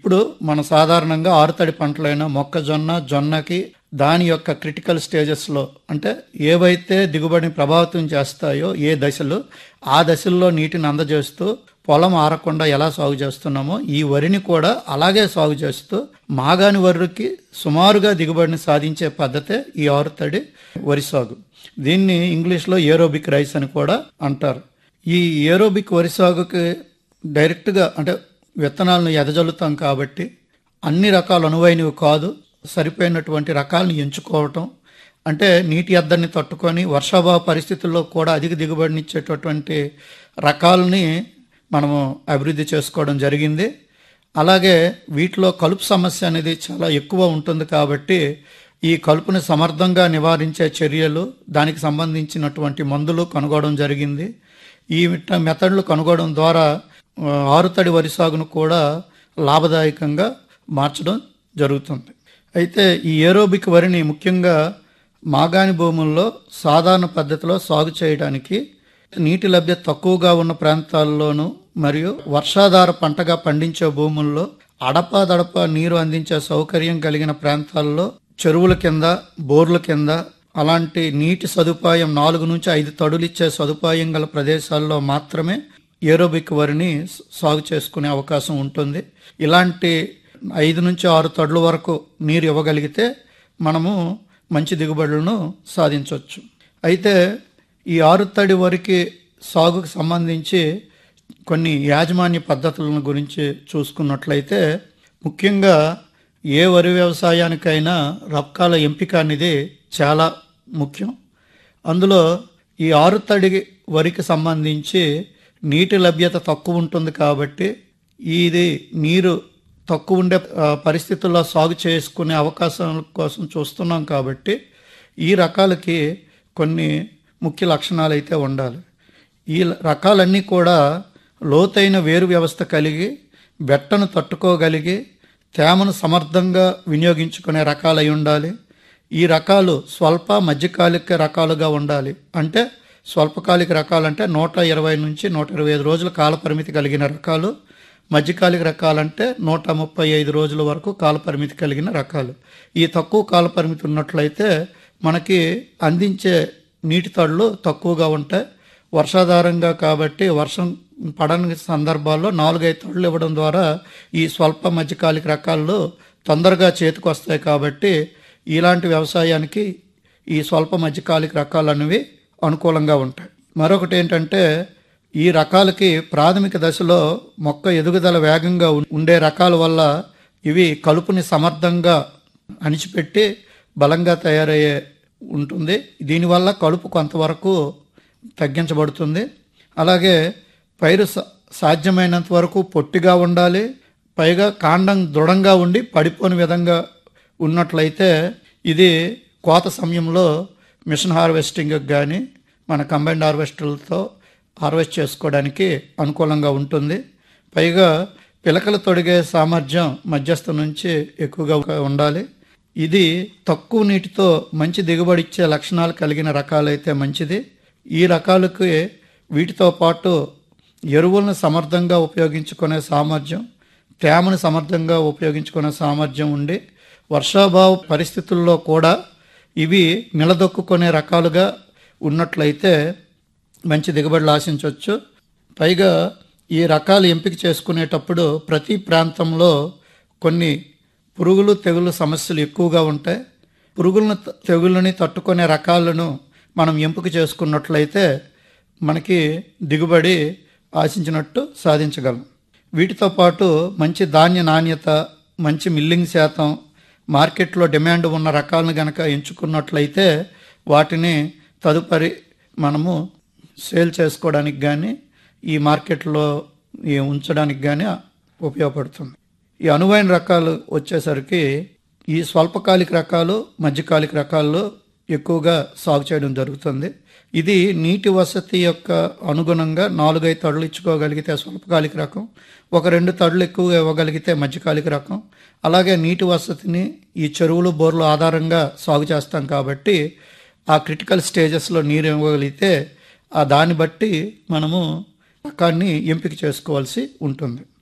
ఇప్పుడు మన సాధారణంగా ఆరుతడి పంటలైన మొక్కజొన్న జొన్నకి దాని యొక్క క్రిటికల్ స్టేజెస్లో అంటే ఏవైతే దిగుబడిని ప్రభావితం చేస్తాయో ఏ దశలు ఆ దశల్లో నీటిని అందజేస్తూ పొలం ఆరకుండా ఎలా సాగు చేస్తున్నామో ఈ వరిని కూడా అలాగే సాగు చేస్తూ మాగాని వరికి సుమారుగా దిగుబడిని సాధించే పద్ధతే ఈ ఆరుతడి వరి సాగు దీన్ని ఇంగ్లీష్లో ఏరోబిక్ రైస్ అని కూడా అంటారు ఈ ఏరోబిక్ వరి సాగుకి డైరెక్ట్గా అంటే విత్తనాలను ఎదజల్లుతాం కాబట్టి అన్ని రకాలు అనువైనవి కాదు సరిపోయినటువంటి రకాలను ఎంచుకోవటం అంటే నీటి ఎద్దడిని తట్టుకొని వర్షాభావ పరిస్థితుల్లో కూడా అధిక దిగుబడినిచ్చేటటువంటి రకాలని మనము అభివృద్ధి చేసుకోవడం జరిగింది అలాగే వీటిలో కలుపు సమస్య అనేది చాలా ఎక్కువ ఉంటుంది కాబట్టి ఈ కలుపుని సమర్థంగా నివారించే చర్యలు దానికి సంబంధించినటువంటి మందులు కనుగొనడం జరిగింది ఈ మిట్ట- మెథడ్లు కనుగొనడం ద్వారా ఆ, ఆరుతడి వరి సాగును కూడా లాభదాయకంగా మార్చడం జరుగుతుంది అయితే ఈ ఏరోబిక్ వరిని ముఖ్యంగా మాగాణి భూముల్లో సాధారణ పద్ధతిలో సాగు చేయడానికి నీటి లభ్యత తక్కువగా ఉన్న ప్రాంతాల్లోనూ మరియు వర్షాధార పంటగా పండించే భూముల్లో అడపాదడప నీరు అందించే సౌకర్యం కలిగిన ప్రాంతాల్లో చెరువుల కింద బోర్ల కింద అలాంటి నీటి సదుపాయం నాలుగు నుంచి ఐదు తడులిచ్చే సదుపాయం గల ప్రదేశాల్లో మాత్రమే ఏరోబిక్ వరిని సాగు చేసుకునే అవకాశం ఉంటుంది ఇలాంటి ఐదు నుంచి ఆరు తడుల వరకు నీరు ఇవ్వగలిగితే మనము మంచి దిగుబడులను సాధించవచ్చు అయితే ఈ ఆరు తడి వరికి సాగుకు సంబంధించి కొన్ని యాజమాన్య పద్ధతులను గురించి చూసుకున్నట్లయితే ముఖ్యంగా ఏ వరి వ్యవసాయానికైనా రకాల ఎంపిక అనేది చాలా ముఖ్యం అందులో ఈ ఆరుతడి వరికి సంబంధించి నీటి లభ్యత తక్కువ ఉంటుంది కాబట్టి ఇది నీరు తక్కువ ఉండే ఆ, పరిస్థితుల్లో సాగు చేసుకునే అవకాశాల కోసం చూస్తున్నాం కాబట్టి ఈ రకాలకి కొన్ని ముఖ్య లక్షణాలు అయితే ఉండాలి ఈ రకాలన్నీ కూడా లోతైన వేరు వ్యవస్థ కలిగి బెట్టను తట్టుకోగలిగి తేమను సమర్థంగా వినియోగించుకునే రకాలై ఉండాలి ఈ రకాలు స్వల్ప మధ్యకాలిక రకాలుగా ఉండాలి అంటే స్వల్పకాలిక రకాలంటే నూట ఇరవై నుంచి నూట ఇరవై ఐదు రోజుల కాల పరిమితి కలిగిన రకాలు మధ్యకాలిక రకాలంటే నూట ముప్పై ఐదు రోజుల వరకు కాల పరిమితి కలిగిన రకాలు ఈ తక్కువ కాల పరిమితి ఉన్నట్లయితే మనకి అందించే నీటి తడులు తక్కువగా ఉంటాయి వర్షాధారంగా కాబట్టి వర్షం పడని సందర్భాల్లో నాలుగైదు తడులు ఇవ్వడం ద్వారా ఈ స్వల్ప మధ్యకాలిక రకాలు తొందరగా చేతికి వస్తాయి కాబట్టి ఇలాంటి వ్యవసాయానికి ఈ స్వల్ప మధ్యకాలిక రకాలు అనేవి అనుకూలంగా ఉంటాయి మరొకటి ఏంటంటే ఈ రకాలకి ప్రాథమిక దశలో మొక్క ఎదుగుదల వేగంగా ఉం- ఉండే రకాల వల్ల ఇవి కలుపుని సమర్థంగా అణిచిపెట్టి బలంగా తయారయ్యే ఉంటుంది దీనివల్ల కలుపు కొంతవరకు తగ్గించబడుతుంది అలాగే పైరు సా- సాధ్యమైనంత వరకు పొట్టిగా ఉండాలి పైగా కాండం దృఢంగా ఉండి పడిపోని విధంగా ఉన్నట్లయితే ఇది కోత సమయంలో మిషన్ హార్వెస్టింగ్ కానీ మన కంబైన్డ్ హార్వెస్టర్లతో హార్వెస్ట్ చేసుకోవడానికి అనుకూలంగా ఉంటుంది పైగా పిలకలు తొడిగే సామర్థ్యం మధ్యస్థ నుంచి ఎక్కువగా ఉండాలి ఇది తక్కువ నీటితో మంచి దిగుబడి ఇచ్చే లక్షణాలు కలిగిన రకాలైతే మంచిది ఈ రకాలకి వీటితో పాటు ఎరువులను సమర్థంగా ఉపయోగించుకునే సామర్థ్యం తేమను సమర్థంగా ఉపయోగించుకునే సామర్థ్యం ఉండి వర్షాభావ పరిస్థితుల్లో కూడా ఇవి నిలదొక్కునే రకాలుగా ఉన్నట్లయితే మంచి దిగుబడులు ఆశించవచ్చు పైగా ఈ రకాలు ఎంపిక చేసుకునేటప్పుడు ప్రతి ప్రాంతంలో కొన్ని పురుగులు తెగులు సమస్యలు ఎక్కువగా ఉంటాయి పురుగులను త- తెగుళ్ళని తట్టుకునే రకాలను మనం ఎంపిక చేసుకున్నట్లయితే మనకి దిగుబడి ఆశించినట్టు సాధించగలం వీటితో పాటు మంచి ధాన్య నాణ్యత మంచి మిల్లింగ్ శాతం మార్కెట్లో డిమాండ్ ఉన్న రకాలను గనక ఎంచుకున్నట్లయితే వాటిని తదుపరి మనము సేల్ చేసుకోవడానికి కానీ ఈ మార్కెట్లో ఈ ఉంచడానికి కానీ ఉపయోగపడుతుంది ఈ అనువైన రకాలు వచ్చేసరికి ఈ స్వల్పకాలిక రకాలు మధ్యకాలిక రకాల్లో ఎక్కువగా సాగు చేయడం జరుగుతుంది ఇది నీటి వసతి యొక్క అనుగుణంగా నాలుగైదు తడులు ఇచ్చుకోగలిగితే స్వల్పకాలిక రకం ఒక రెండు తడులు ఎక్కువగా ఇవ్వగలిగితే మధ్యకాలిక రకం అలాగే నీటి వసతిని ఈ చెరువులు బోర్లు ఆధారంగా సాగు చేస్తాం కాబట్టి ఆ క్రిటికల్ స్టేజెస్లో నీరు ఇవ్వగలిగితే ఆ దాన్ని బట్టి మనము రకాన్ని ఎంపిక చేసుకోవాల్సి ఉంటుంది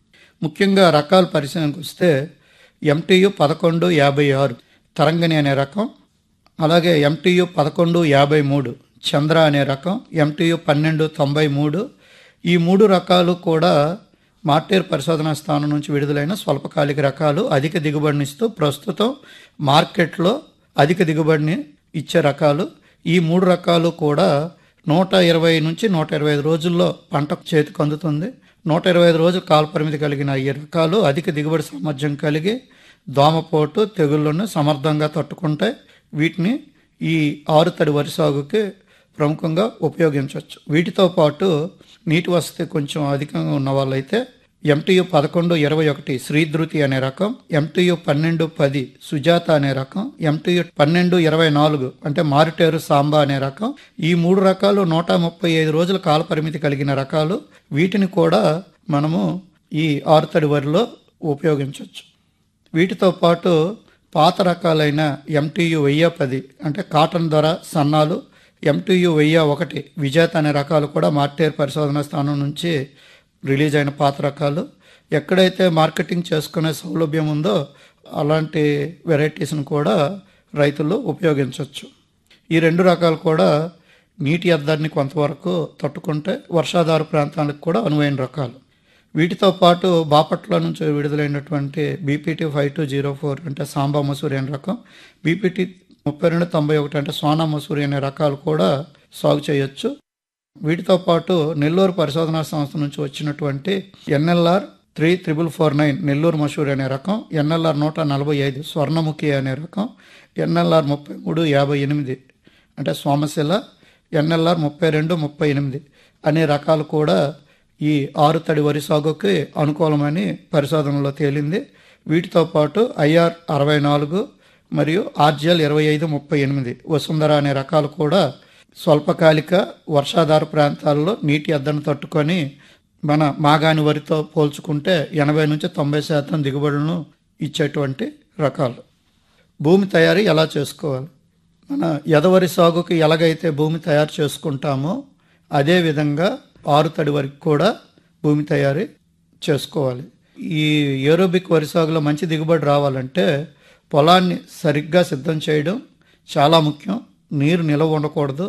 ముఖ్యంగా రకాల పరిశీలనకు వస్తే ఎంటీయు పదకొండు యాభై ఆరు తరంగిణి అనే రకం అలాగే ఎంటీయు పదకొండు యాభై మూడు చంద్ర అనే రకం ఎంటీయు పన్నెండు తొంభై మూడు ఈ మూడు రకాలు కూడా మార్టేర్ పరిశోధనా స్థానం నుంచి విడుదలైన స్వల్పకాలిక రకాలు అధిక దిగుబడినిస్తూ ప్రస్తుతం మార్కెట్లో అధిక దిగుబడిని ఇచ్చే రకాలు ఈ మూడు రకాలు కూడా నూట ఇరవై నుంచి నూట ఇరవై ఐదు రోజుల్లో పంట చేతికి అందుతుంది నూట ఇరవై ఐదు రోజులు కాలపరిమితి కలిగిన ఈ రకాలు అధిక దిగుబడి సామర్థ్యం కలిగి దోమపోటు తెగుళ్లను సమర్థంగా తట్టుకుంటాయి వీటిని ఈ ఆరుతడి వరి సాగుకి ప్రముఖంగా ఉపయోగించవచ్చు వీటితో పాటు నీటి వసతి కొంచెం అధికంగా ఉన్న వాళ్ళైతే ఎంటీయు పదకొండు ఇరవై ఒకటి శ్రీధృతి అనే రకం ఎంటీయు పన్నెండు పది సుజాత అనే రకం ఎంటీయు పన్నెండు ఇరవై నాలుగు అంటే మారుటేరు సాంబా అనే రకం ఈ మూడు రకాలు నూట ముప్పై ఐదు రోజుల కాల పరిమితి కలిగిన రకాలు వీటిని కూడా మనము ఈ ఆరుతడి వరిలో ఉపయోగించవచ్చు వీటితో పాటు పాత రకాలైన ఎంటీయు వెయ్యి పది అంటే కాటన్ ధర సన్నాలు ఎంటీయు వెయ్యి ఒకటి విజేత అనే రకాలు కూడా మార్టేర్ పరిశోధన స్థానం నుంచి రిలీజ్ అయిన పాత రకాలు ఎక్కడైతే మార్కెటింగ్ చేసుకునే సౌలభ్యం ఉందో అలాంటి వెరైటీస్ను కూడా రైతులు ఉపయోగించవచ్చు ఈ రెండు రకాలు కూడా నీటి ఎద్దడిని కొంతవరకు తట్టుకుంటే వర్షాధార ప్రాంతాలకు కూడా అనువైన రకాలు వీటితో పాటు బాపట్ల నుంచి విడుదలైనటువంటి BPT five two zero four అంటే సాంబా మసూరి అనే రకం బీపీటీ ముప్పై రెండు తొంభై ఒకటి అంటే సోనా మసూరి అనే రకాలు కూడా సాగు చేయొచ్చు వీటితో పాటు నెల్లూరు పరిశోధనా సంస్థ నుంచి వచ్చినటువంటి NLR three triple four nine Nellore Masuri అనే రకం ఎన్ఎల్ఆర్ నూట నలభై ఐదు స్వర్ణముఖి అనే రకం ఎన్ఎల్ఆర్ ముప్పై మూడు యాభై ఎనిమిది అంటే సోమశిల ఎన్ఎల్ఆర్ ముప్పై రెండు ముప్పై ఎనిమిది అనే రకాలు కూడా ఈ ఆరు తడి వరి సాగుకి అనుకూలమని పరిశోధనలో తేలింది వీటితో పాటు ఐఆర్ అరవై నాలుగు మరియు ఆర్జిఎల్ ఇరవై ఐదు ముప్పై ఎనిమిది వసుంధర అనే రకాలు కూడా స్వల్పకాలిక వర్షాధార ప్రాంతాల్లో నీటి ఎద్దను తట్టుకొని మన మాగాని వరితో పోల్చుకుంటే ఎనభై నుంచి తొంభై శాతం దిగుబడులను ఇచ్చేటువంటి రకాలు భూమి తయారీ ఎలా చేసుకోవాలి మన ఎదవరి సాగుకి ఎలాగైతే భూమి తయారు చేసుకుంటామో అదే విధంగా ఆరుతడి వరకు కూడా భూమి తయారీ చేసుకోవాలి ఈ ఏరోబిక్ వరి సాగులో మంచి దిగుబడి రావాలంటే పొలాన్ని సరిగ్గా సిద్ధం చేయడం చాలా ముఖ్యం నీరు నిలవ ఉండకూడదు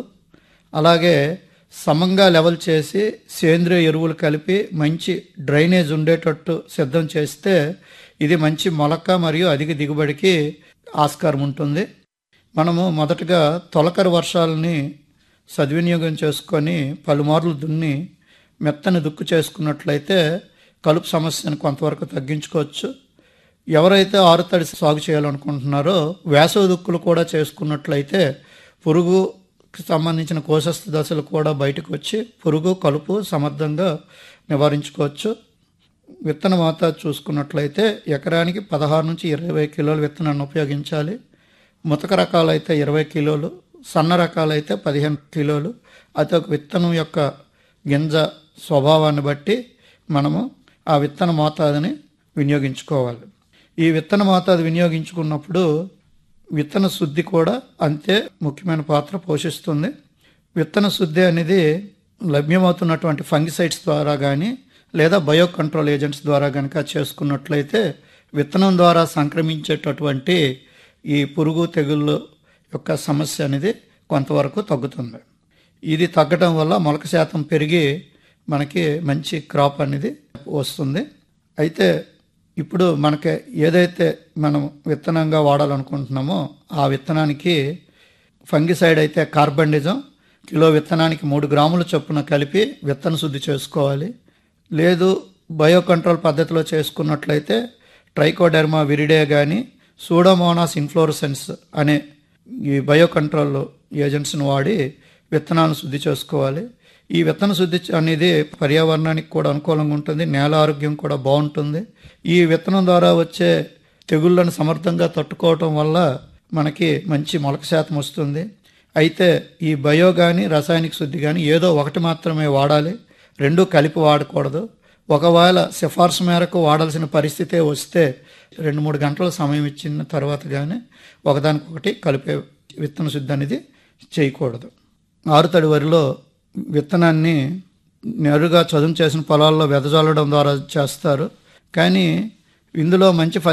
అలాగే సమంగా లెవెల్ చేసి సేంద్రియ ఎరువులు కలిపి మంచి డ్రైనేజ్ ఉండేటట్టు సిద్ధం చేస్తే ఇది మంచి మొలక మరియు అధిక దిగుబడికి ఆస్కారం ఉంటుంది మనము మొదటగా తొలకరి వర్షాలని సద్వినియోగం చేసుకొని పలుమార్లు దున్ని మెత్తని దుక్కు చేసుకున్నట్లయితే కలుపు సమస్యను కొంతవరకు తగ్గించుకోవచ్చు ఎవరైతే ఆరుతడి సాగు చేయాలనుకుంటున్నారో వేసవి దుక్కులు కూడా చేసుకున్నట్లయితే పురుగుకి సంబంధించిన కోశస్థ దశలు కూడా బయటకు వచ్చి పురుగు కలుపు సమర్థంగా నివారించుకోవచ్చు విత్తన మోతాదు చూసుకున్నట్లయితే ఎకరానికి పదహారు నుంచి ఇరవై కిలోల విత్తనాన్ని ఉపయోగించాలి ముతక రకాలైతే ఇరవై కిలోలు సన్న రకాలైతే పదిహేను కిలోలు అది ఒక విత్తనం యొక్క గింజ స్వభావాన్ని బట్టి మనము ఆ విత్తన మోతాదుని వినియోగించుకోవాలి ఈ విత్తన మోతాదు వినియోగించుకున్నప్పుడు విత్తన శుద్ధి కూడా అంతే ముఖ్యమైన పాత్ర పోషిస్తుంది విత్తన శుద్ధి అనేది లభ్యమవుతున్నటువంటి ఫంగిసైడ్స్ ద్వారా కానీ లేదా బయో కంట్రోల్ ఏజెంట్స్ ద్వారా కనుక చేసుకున్నట్లయితే విత్తనం ద్వారా సంక్రమించేటటువంటి ఈ పురుగు తెగుళ్ళు యొక్క సమస్య అనేది కొంతవరకు తగ్గుతుంది ఇది తగ్గడం వల్ల మొలక శాతం పెరిగి మనకి మంచి క్రాప్ అనేది వస్తుంది అయితే ఇప్పుడు మనకి ఏదైతే మనం విత్తనంగా వాడాలనుకుంటున్నామో ఆ విత్తనానికి ఫంగిసైడ్ అయితే కార్బండిజం కిలో విత్తనానికి మూడు గ్రాముల చొప్పున కలిపి విత్తన శుద్ధి చేసుకోవాలి లేదు బయో కంట్రోల్ పద్ధతిలో చేసుకున్నట్లయితే ట్రైకోడెర్మా విరిడే కానీ సూడోమోనాస్ ఇన్ఫ్లోరసెన్స్ అనే ఈ బయో కంట్రోల్ ఏజెంట్స్ని వాడి విత్తనాలను శుద్ధి చేసుకోవాలి ఈ విత్తన శుద్ధి అనేది పర్యావరణానికి కూడా అనుకూలంగా ఉంటుంది నేల ఆరోగ్యం కూడా బాగుంటుంది ఈ విత్తనం ద్వారా వచ్చే తెగుళ్ళను సమర్థంగా తట్టుకోవటం వల్ల మనకి మంచి మొలక శాతం వస్తుంది అయితే ఈ బయో కానీ రసాయనిక శుద్ధి కానీ ఏదో ఒకటి మాత్రమే వాడాలి రెండు కలిపి వాడకూడదు ఒకవేళ సిఫార్సు మేరకు వాడాల్సిన పరిస్థితే వస్తే రెండు మూడు గంటల సమయం ఇచ్చిన తర్వాత కానీ ఒకదానికొకటి కలిపే విత్తన శుద్ధి అనేది చేయకూడదు ఆరుతడి వరిలో విత్తనాన్ని నేరుగా చదును చేసిన పొలాల్లో వెదజల్లడం ద్వారా చేస్తారు కానీ ఇందులో మంచి